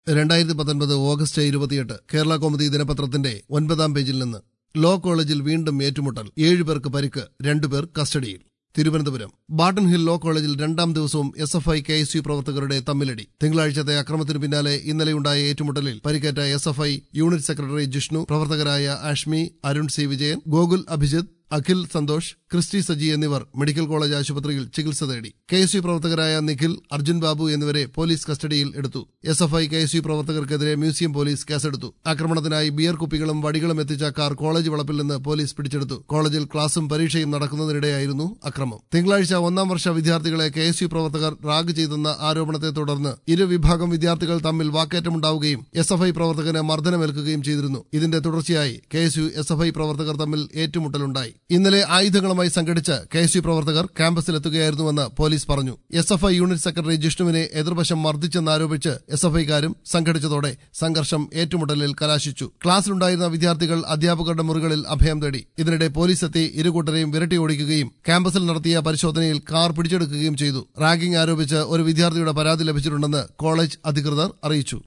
രണ്ടായിരത്തി പത്തൊൻപത് ഓഗസ്റ്റ് ഇരുപത്തിയെട്ട് കേരള കൗമുദി ദിനപത്രത്തിന്റെ ഒൻപതാം പേജിൽ നിന്ന് ലോ കോളേജിൽ വീണ്ടും ഏറ്റുമുട്ടൽ ഏഴുപേർക്ക് പരിക്ക് രണ്ടുപേർ കസ്റ്റഡിയിൽ തിരുവനന്തപുരം ബാട്ടൺ ഹിൽ ലോ കോളേജിൽ രണ്ടാം ദിവസവും S F I K S U പ്രവർത്തകരുടെ തമ്മിലടി തിങ്കളാഴ്ചത്തെ അക്രമത്തിനു പിന്നാലെ ഇന്നലെയുണ്ടായ ഏറ്റുമുട്ടലിൽ പരിക്കേറ്റ S F I unit secretary Jishnu പ്രവർത്തകരായ ആഷ്മി അരുൺ സി വിജയൻ ഗോകുൽ അഭിജിത്ത് അഖിൽ സന്തോഷ് ക്രിസ്റ്റി സജി എന്നിവർ മെഡിക്കൽ കോളേജ് ആശുപത്രിയിൽ ചികിത്സ തേടി കെ എസ് യു പ്രവർത്തകരായ നിഖിൽ അർജുൻ ബാബു എന്നിവരെ പോലീസ് കസ്റ്റഡിയിൽ എടുത്തു S F I K S U പ്രവർത്തകർക്കെതിരെ മ്യൂസിയം പോലീസ് കേസെടുത്തു ആക്രമണത്തിനായി ബിയർ കുപ്പികളും വടികളും എത്തിച്ച കാർ കോളേജ് വളപ്പിൽ നിന്ന് പോലീസ് പിടിച്ചെടുത്തു കോളേജിൽ ക്ലാസും പരീക്ഷയും നടക്കുന്നതിനിടെയായിരുന്നു അക്രമം തിങ്കളാഴ്ച ഒന്നാം വർഷ വിദ്യാർത്ഥികളെ കെ എസ് യു പ്രവർത്തകർ റാഗ് ചെയ്തെന്ന ആരോപണത്തെ തുടർന്ന് ഇരു വിഭാഗം വിദ്യാർത്ഥികൾ തമ്മിൽ വാക്കേറ്റമുണ്ടാവുകയും എസ് എഫ് ഐ പ്രവർത്തകന് മർദ്ദനമേൽക്കുകയും ചെയ്തിരുന്നു ഇതിന്റെ തുടർച്ചയായി K S U S F I പ്രവർത്തകർ തമ്മിൽ ഏറ്റുമുട്ടലുണ്ടായി ഇന്നലെ ആയുധങ്ങളുമായി സംഘടിച്ച് കെ എസ് യു പ്രവർത്തകർ ക്യാമ്പസിലെത്തുകയായിരുന്നുവെന്ന് പോലീസ് പറഞ്ഞു S F I unit secretary ജിഷ്ണുവിനെ എതിർവശം മർദ്ദിച്ചെന്നാരോപിച്ച് എസ് എഫ് ഐക്കാരും സംഘടിച്ചതോടെ സംഘർഷം ഏറ്റുമുട്ടലിൽ കലാശിച്ചു ക്ലാസ്സിലുണ്ടായിരുന്ന വിദ്യാർത്ഥികൾ അധ്യാപകരുടെ മുറികളിൽ അഭയം തേടി ഇതിനിടെ പോലീസ് എത്തി ഇരുകൂട്ടരെയും വിരട്ടി ഓടിക്കുകയും ക്യാമ്പസിൽ നടത്തിയ പരിശോധനയിൽ കാർ പിടിച്ചെടുക്കുകയും ചെയ്തു റാഗിംഗ് ആരോപിച്ച് ഒരു വിദ്യാർത്ഥിയുടെ പരാതി ലഭിച്ചിട്ടുണ്ടെന്ന് കോളേജ് അധികൃതർ അറിയിച്ചു